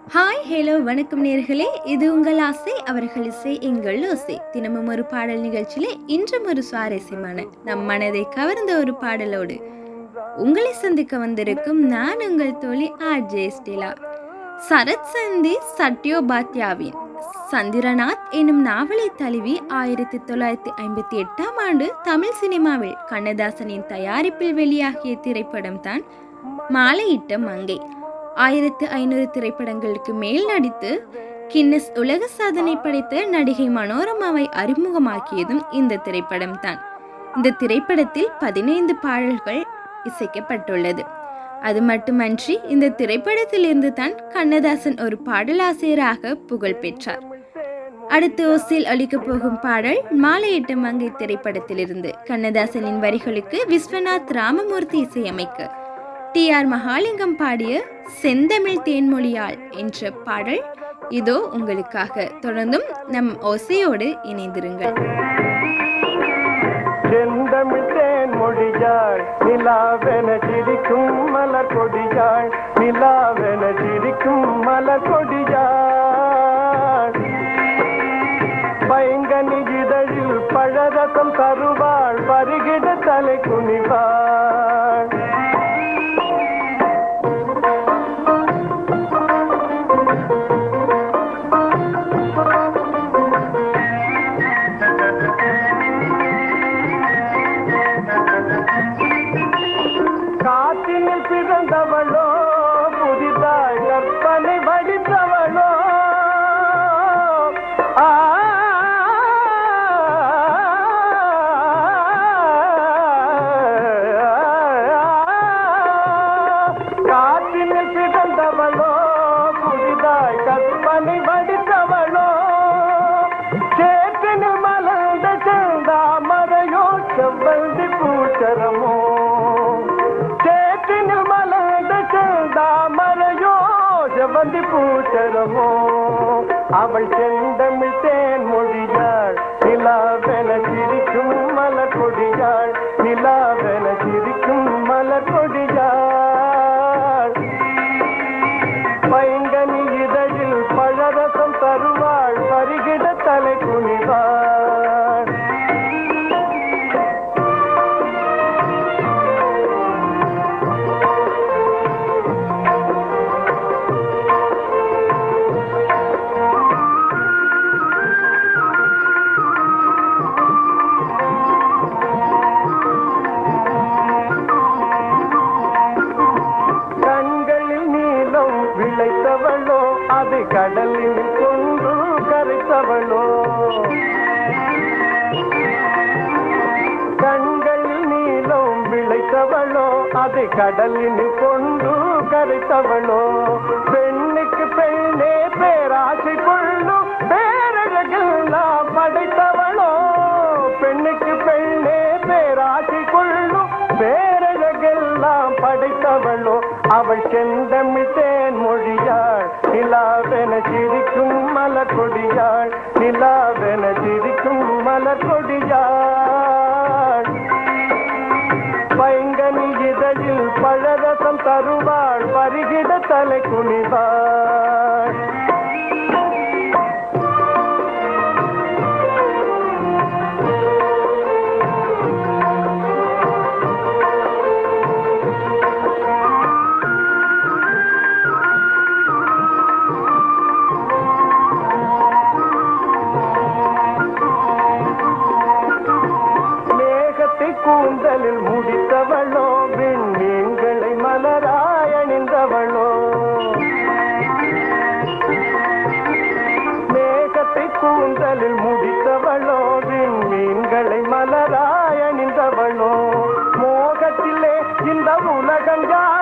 hi hello வணக்கம் நேர்களே இது உங்கள் ஆசை அவர்கள் இசை எங்கள் ஓசை தினமும் ஒரு பாடல் நிகழ்ச்சியிலே இன்றும் ஒரு சுவாரஸ்யமான நம் மனதை கவர்ந்த ஒரு பாடலோடு உங்களை சந்திக்க வந்திருக்கும் நான் உங்கள் தோழி ஆர்ஜே ஸ்டெலா சரத் சந்தி சத்யோபாத்யாவின் சந்திரநாத் எனும் நாவலை தழுவி ஆயிரத்தி தொள்ளாயிரத்தி ஐம்பத்தி எட்டாம் ஆண்டு தமிழ் சினிமாவில் கண்ணதாசனின் தயாரிப்பில் வெளியாகிய திரைப்படம் தான் மாலையிட்ட மங்கை ஆயிரத்து ஐநூறு திரைப்படங்களுக்கு மேல் நடித்து கின்னஸ் உலக சாதனை படைத்த நடிகை மனோரமாவை அறிமுகமாக்கியதும் இந்த திரைப்படம் தான் இந்த திரைப்படத்தில் பதினைந்து பாடல்கள் இசைக்கப்பட்டுள்ளது அது மட்டுமன்றி இந்த திரைப்படத்திலிருந்து தான் கண்ணதாசன் ஒரு பாடலாசிரியராக புகழ் பெற்றார் அடுத்து ஓசில் அளிக்கப் போகும் பாடல் மாலையிட்ட மங்கை திரைப்படத்திலிருந்து கண்ணதாசனின் வரிகளுக்கு விஸ்வநாத் ராமமூர்த்தி இசையமைக்க டி ஆர் மகாலிங்கம் பாடிய செந்தமிழ் தேன்மொழியாள் என்ற பாடல் இதோ உங்களுக்காக தொடர்ந்தும் நம் ஓசையோடு இணைந்திருங்கள் செந்தமிழ் தேன் மொழியாள் நிலாவென சிரிக்கும் மலர் கொடியாள் நிலாவென சிரிக்கும் மலர் கொடியாள் பைங்கனி இதழில் பழரசம் தருவாள் பருகிட தலை குனிவாள் காற்றினில் பிறந்தவளோ புதிதாய் கற்பனை வடித்தவளோ ஆ, காற்றினில் பிறந்தவளோ புதிதாய் கற்பனை வடித்தவளோ சேற்றினில் மலர்ந்த செந்தாமரையோ செவ்வந்தி பூச்சரமோ சேற்றினில் மலர்ந்த செந்தாமரையோ செவ்வந்தி பூச்சரமோ அவள் செந்தமிழ் தேன் மொழியாள் நிலாவென சிரிக்கும் மலர் கொடியாள் நிலாவென சிரிக்கும் மலர் கொடியாள் பைங்கனி இதழில் பழரசம் தருவாள் பருகிட தலை குனிவாள் கண்களில் நீலம் விளைத்தவளோ அது கடலில் கொண்டு கரைத்தவளோ கண்களில் நீலம் விளைத்தவளோ அது கடலில் கொண்டு கரைத்தவளோ பெண்ணுக்கு பெண்ணே பேராசை கொள்ளும் பேரழகெல்லாம் படைத்தவளோ பெண்ணுக்கு பெண்ணே பேராசை கொள்ளும் பேரழகெல்லாம் படைத்தவளோ அவள் செந்தமிழ் தேன் மொழியாள் நிலாவென சிரிக்கும் மலர் கொடியாள் நிலாவென சிரிக்கும் மலர் கொடியாள் பைங்கனி இதழில் பழரசம் தருவாள் பருகிட தலை குனிவாள் மேகத்தை கூந்தலில் முடித்தவளோ விண்மீன்களை மலராய் அணிந்தவளோ மேகத்தை கூந்தலில் முடித்தவளோ விண்மீன்களை மலராய் அணிந்தவளோ மோகத்திலே இந்த உலகம் யார்